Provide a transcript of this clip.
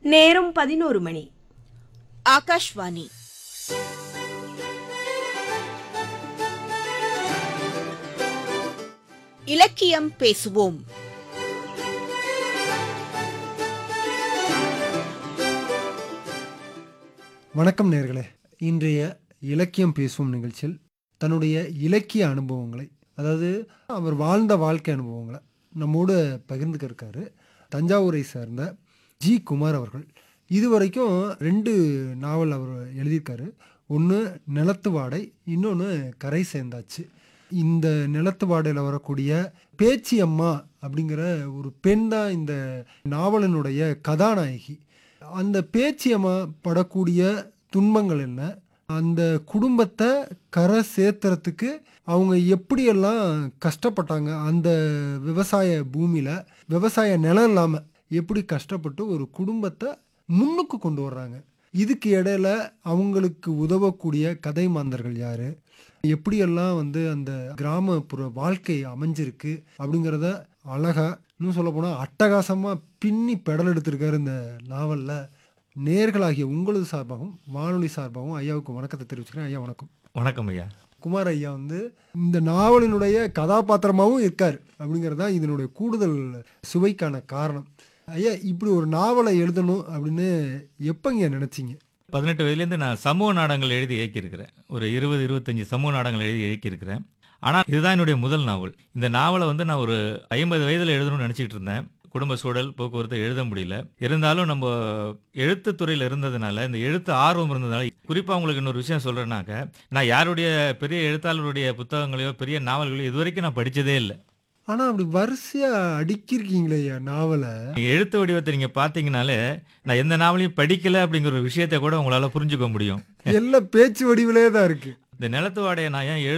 நேரம் பதினோரு மணி ஆகாஷ்வாணி இலக்கியம் பேசுவோம் வணக்கம் நேர்களே இன்றைய இலக்கியம் பேசும் நிகழ்ச்சியில் தன்னுடைய இலக்கிய அனுபவங்களை அதாவது அவர் வாழ்ந்த வாழ்க்கை அனுபவங்களை நம்மோடு பகிர்ந்துக்க இருக்காரு தஞ்சாவூரை சேர்ந்த ஜி குமார் அவர்கள் இதுவரைக்கும் ரெண்டு நாவல் அவர் எழுதியிருக்காரு ஒன்று நிலத்து வாடை இன்னொன்று கரை சேர்ந்தாச்சு இந்த நிலத்து வாடையில் வரக்கூடிய பேச்சி அம்மா அப்படிங்கிற ஒரு பெண் தான் இந்த நாவலினுடைய கதாநாயகி அந்த பேச்சியம்மா படக்கூடிய துன்பங்கள் என்ன அந்த குடும்பத்தை கரை சேர்த்துறதுக்கு அவங்க எப்படியெல்லாம் கஷ்டப்பட்டாங்க அந்த விவசாய பூமியில் விவசாய நிலம் இல்லாமல் எப்படி கஷ்டப்பட்டு ஒரு குடும்பத்தை முன்னுக்கு கொண்டு வர்றாங்க இதுக்கு இடையில அவங்களுக்கு உதவக்கூடிய கதை மாந்தர்கள் யாரு எப்படியெல்லாம் வந்து அந்த கிராமப்புற வாழ்க்கை அமைஞ்சிருக்கு அப்படிங்கிறத அழகா இன்னும் சொல்ல போனால் அட்டகாசமாக பின்னி பெடல் எடுத்திருக்காரு இந்த நாவலில் நேர்களாகிய உங்களது சார்பாகவும் வானொலி சார்பாகவும் ஐயாவுக்கு வணக்கத்தை தெரிவிச்சுக்கிறேன் ஐயா வணக்கம் வணக்கம் ஐயா குமார் ஐயா வந்து இந்த நாவலினுடைய கதாபாத்திரமாகவும் இருக்கார் அப்படிங்கிறது தான் இதனுடைய கூடுதல் சுவைக்கான காரணம் ஐயா இப்படி ஒரு நாவலை எழுதணும் அப்படின்னு எப்பங்க நினைச்சீங்க பதினெட்டு வயதுலேருந்து நான் சமூக நாடகங்கள் எழுதி இயக்கியிருக்கிறேன் ஒரு இருபது இருபத்தஞ்சி சமூக நாடகங்கள் எழுதி இயக்கியிருக்கிறேன் ஆனால் இதுதான் என்னுடைய முதல் நாவல் இந்த நாவலை வந்து நான் ஒரு ஐம்பது வயதில் எழுதணும்னு நினச்சிட்டு இருந்தேன் குடும்ப சூழல் போக்குவரத்து எழுத முடியல இருந்தாலும் நம்ம எழுத்துத்துறையில் இருந்ததுனால இந்த எழுத்து ஆர்வம் இருந்ததுனால குறிப்பாக உங்களுக்கு இன்னொரு விஷயம் சொல்கிறேன்னாக்க நான் யாருடைய பெரிய எழுத்தாளருடைய புத்தகங்களையோ பெரிய நாவல்களையோ இது வரைக்கும் நான் படித்ததே இல்லை ஆனால் அப்படி வரிசையாக அடுக்கியிருக்கீங்களே ஐயா நாவலை நீங்க எழுத்து வடிவத்தை நீங்க பாத்தீங்கனாலே நான் எந்த நாவலையும் படிக்கல அப்படிங்கிற ஒரு விஷயத்தை கூட உங்களால புரிஞ்சுக்க முடியும் எல்லாம் பேச்சு வடிவிலே தான் இருக்கு இந்த நிலத்து வாடையை நான் ஏன் எழு